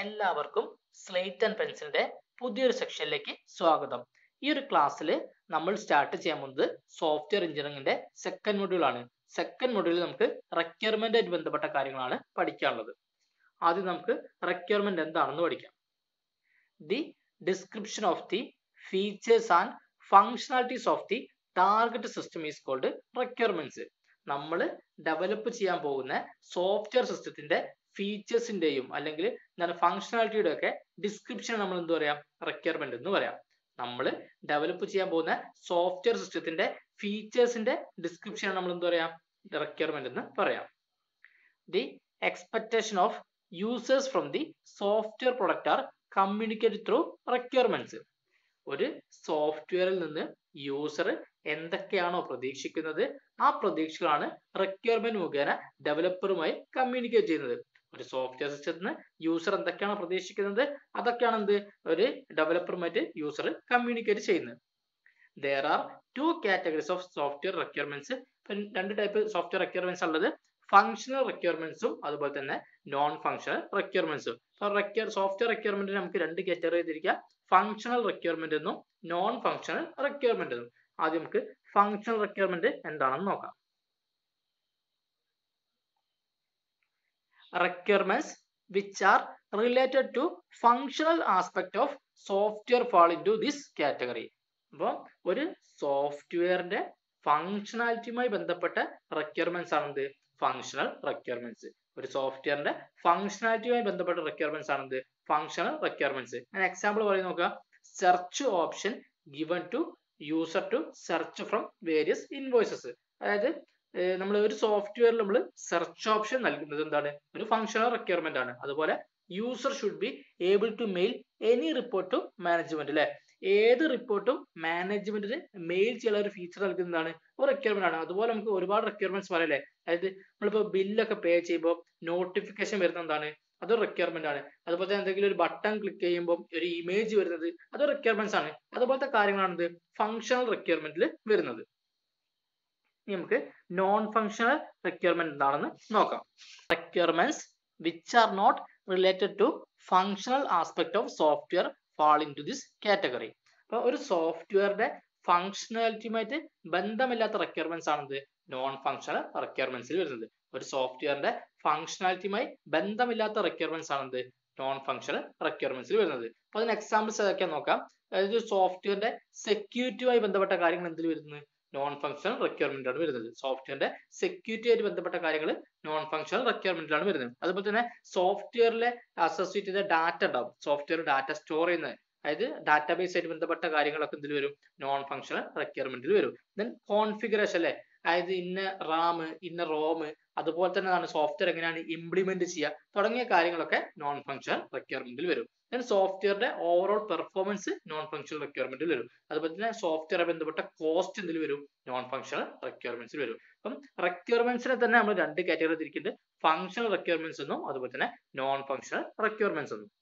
എല്ലാവർക്കും slate and പെൻസിലിന്റെ പുതിയൊരു സെക്ഷനിലേക്ക് സ്വാഗതം ഈ ഒരു ക്ലാസ്സിൽ നമ്മൾ സ്റ്റാർട്ട് ചെയ്യാൻ പോകുന്നത് സോഫ്റ്റ്വെയർ എഞ്ചിനീയറിംഗിന്റെ സെക്കൻഡ് മൊഡ്യൂൾ ആണ് സെക്കൻഡ് മൊഡ്യൂളിൽ നമുക്ക് റിക്വയർമെന്റ് ആയിട്ട് ബന്ധപ്പെട്ട കാര്യങ്ങളാണ് പഠിക്കാനുള്ളത് ആദ്യം നമുക്ക് റിക്വയർമെന്റ് എന്താണെന്ന് പഠിക്കാം the description of the features and functionalities of the target system is called requirements നമ്മൾ ഡെവലപ്പ് ചെയ്യാൻ പോകുന്ന സോഫ്റ്റ്വെയർ സിസ്റ്റത്തിന്റെ ഫീച്ചേഴ്സിന്റെയും അല്ലെങ്കിൽ എന്താണ് ഫങ്ഷണാലിറ്റിയുടെ ഒക്കെ ഡിസ്ക്രിപ്ഷൻ നമ്മൾ എന്ത് പറയാം റിക്വയർമെന്റ് എന്ന് പറയാം നമ്മൾ ഡെവലപ്പ് ചെയ്യാൻ പോകുന്ന സോഫ്റ്റ്വെയർ സിസ്റ്റത്തിന്റെ ഫീച്ചേഴ്സിന്റെ ഡിസ്ക്രിപ്ഷൻ നമ്മൾ എന്ത് പറയാം റിക്വയർമെന്റ് എന്ന് പറയാം the expectation of users from the software product are communicate through requirements ഒരു സോഫ്റ്റ്വെയറിൽ നിന്ന് യൂസർ എന്തൊക്കെയാണോ പ്രതീക്ഷിക്കുന്നത് ആ പ്രതീക്ഷകളാണ് റിക്വയർമെന്റ് മുഖേന ഡെവലപ്പറുമായി കമ്മ്യൂണിക്കേറ്റ് ചെയ്യുന്നത് ഒരു സോഫ്റ്റ്വെയർ സിസ്റ്റത്തിന് യൂസർ എന്തൊക്കെയാണോ പ്രതീക്ഷിക്കുന്നത് അതൊക്കെയാണ് എന്ത് ഒരു ഡെവലപ്പറുമായിട്ട് യൂസർ കമ്മ്യൂണിക്കേറ്റ് ചെയ്യുന്നത് there are two categories of software requirements രണ്ട് ടൈപ്പ് സോഫ്റ്റ്വെയർ റിക്വയർമെന്റ്സ് ഉള്ളത് ഫങ്ഷണൽ റിക്വയർമെന്റ്സും അതുപോലെ തന്നെ നോൺ ഫങ്ഷണൽ റിക്വയർമെന്റ്സും റിക്വയർ സോഫ്റ്റ്വെയർ റിക്വയർമെന്റ് നമുക്ക് രണ്ട് കാറ്റഗറി തിരിക്കാം ഫങ്ഷണൽ റിക്വയർമെന്റ് എന്നും നോൺ ഫങ്ഷണൽ റിക്വയർമെന്റ് എന്നും ആദ്യം നമുക്ക് ഫങ്ഷണൽ റിക്വയർമെന്റ് എന്താണെന്ന് നോക്കാം requirements which are related to functional aspect of software fall into this category അപ്പോൾ ഒരു സോഫ്റ്റ്വെയറിന്റെ ഫങ്ഷണാലിറ്റിയുമായി ബന്ധപ്പെട്ട റിക്വയർമെന്റ്സ് ആണെന്ത് ഫങ്ഷണൽ റിക്വയർമെന്റ്സ് ഒരു സോഫ്റ്റ്വെയറിന്റെ ഫങ്ഷണാലിറ്റിയുമായി ബന്ധപ്പെട്ട റിക്വയർമെന്റ്സ് ആണെന്ത് ഫങ്ഷണൽ റിക്വയർമെന്റ്സ് ഞാൻ എക്സാമ്പിൾ പറയും നോക്കുക search option given to user to search from various invoices അതായത് നമ്മൾ ഒരു സോഫ്റ്റ്വെയറിൽ നമ്മൾ സെർച്ച് ഓപ്ഷൻ നൽകുന്നത് എന്താണ് ഒരു ഫങ്ഷണൽ റിക്വയർമെന്റ് ആണ് അതുപോലെ user should be able to mail any report to management അല്ലെ ഏത് റിപ്പോർട്ടും മാനേജ്മെന്റിന് മെയിൽ ചെയ്യാൻ ഒരു ഫീച്ചർ നൽകുന്നതാണ് ഒരു റിക്വയർമെന്റ് ആണ് അതുപോലെ നമുക്ക് ഒരുപാട് റിക്വയർമെന്റ്സ് പറയല്ലേ അതായത് നമ്മളിപ്പോൾ ബില്ലൊക്കെ പേ ചെയ്യുമ്പോൾ നോട്ടിഫിക്കേഷൻ വരുന്ന എന്താണ് അതൊരു റിക്വയർമെന്റ് ആണ് അതുപോലെ തന്നെ എന്തെങ്കിലും ഒരു ബട്ടൺ ക്ലിക്ക് ചെയ്യുമ്പോൾ ഒരു ഇമേജ് വരുന്നത് അതൊരു റിക്വയർമെന്റ്സ് ആണ് അതുപോലത്തെ കാര്യങ്ങളാണ് ഫങ്ഷണൽ റിക്വയർമെന്റിൽ വരുന്നത് ഇനി നമുക്ക് നോൺ ഫങ്ഷണൽ റിക്വയർമെന്റ് എന്താണെന്ന് നോക്കാം requirements which are not related to functional aspect of software fall into this category അപ്പൊ ഒരു സോഫ്റ്റ്വെയറിന്റെ ഫങ്ഷണാലിറ്റിയുമായിട്ട് ബന്ധമില്ലാത്ത റിക്വയർമെന്റ്സ് ആണെന്ത് നോൺ ഫങ്ഷണൽ റിക്വയർമെന്റ്സിൽ വരുന്നത് ഒരു സോഫ്റ്റ്വെയറിന്റെ ഫങ്ഷണാലിറ്റിയുമായി ബന്ധമില്ലാത്ത റിക്വയർമെന്റ്സ് ആണെന്ത് നോൺ ഫങ്ഷണൽ റിക്വയർമെന്റ്സിൽ വരുന്നത് അപ്പൊ അതിന് എക്സാമ്പിൾസ് ഏതൊക്കെ നോക്കാം അതായത് സോഫ്റ്റ്വെയറിന്റെ സെക്യൂരിറ്റിയുമായി ബന്ധപ്പെട്ട കാര്യങ്ങൾ എന്തിൽ വരുന്നത് നോൺ ഫങ്ഷണൽ റിക്വയർമെന്റ് ആണ് വരുന്നത് സോഫ്റ്റ്വെയറിന്റെ സെക്യൂരിറ്റി ആയിട്ട് ബന്ധപ്പെട്ട കാര്യങ്ങൾ നോൺ ഫങ്ഷണൽ റിക്വയർമെന്റിലാണ് വരുന്നത് അതുപോലെ തന്നെ സോഫ്റ്റ്വെയറിലെ അസോസിയേറ്റ് ചെയ്ത ഡാറ്റ ഉണ്ടാവും സോഫ്റ്റ്വെയർ ഡാറ്റ സ്റ്റോർ ചെയ്യുന്നത് അതായത് ഡാറ്റാബേസ് ആയിട്ട് ബന്ധപ്പെട്ട കാര്യങ്ങളൊക്കെ എന്തിൽ വരും നോൺ ഫങ്ഷണൽ റിക്വയർമെന്റിൽ വരും ദെൻ കോൺഫിഗറേഷൻ അല്ലെ അതായത് ഇന്ന റാം ഇന്ന റോം അതുപോലെ തന്നെ സോഫ്റ്റ്വെയർ എങ്ങനെയാണ് ഇംപ്ലിമെന്റ് ചെയ്യുക തുടങ്ങിയ കാര്യങ്ങളൊക്കെ നോൺ ഫങ്ഷണൽ റിക്വയർമെന്റിൽ വരും ദെൻ സോഫ്റ്റ്വെയറിന്റെ ഓവറോൾ പെർഫോമൻസ് നോൺ ഫങ്ഷണൽ റിക്വയർമെന്റിൽ വരും അതുപോലെ തന്നെ സോഫ്റ്റ്വെയർ ബന്ധപ്പെട്ട കോസ്റ്റ് എന്തിൽ വരും നോൺ ഫങ്ഷണൽ റിക്വയർമെന്റ്സിൽ വരും അപ്പം റിക്വയർമെന്റ്സിനെ തന്നെ നമ്മൾ രണ്ട് കാറ്റഗറി തിരിക്കുന്നുണ്ട് ഫങ്ഷണൽ റിക്വയർമെന്റ്സ് എന്നും അതുപോലെ തന്നെ നോൺ ഫങ്ഷണൽ റിക്വയർമെന്റ്സ് എന്നും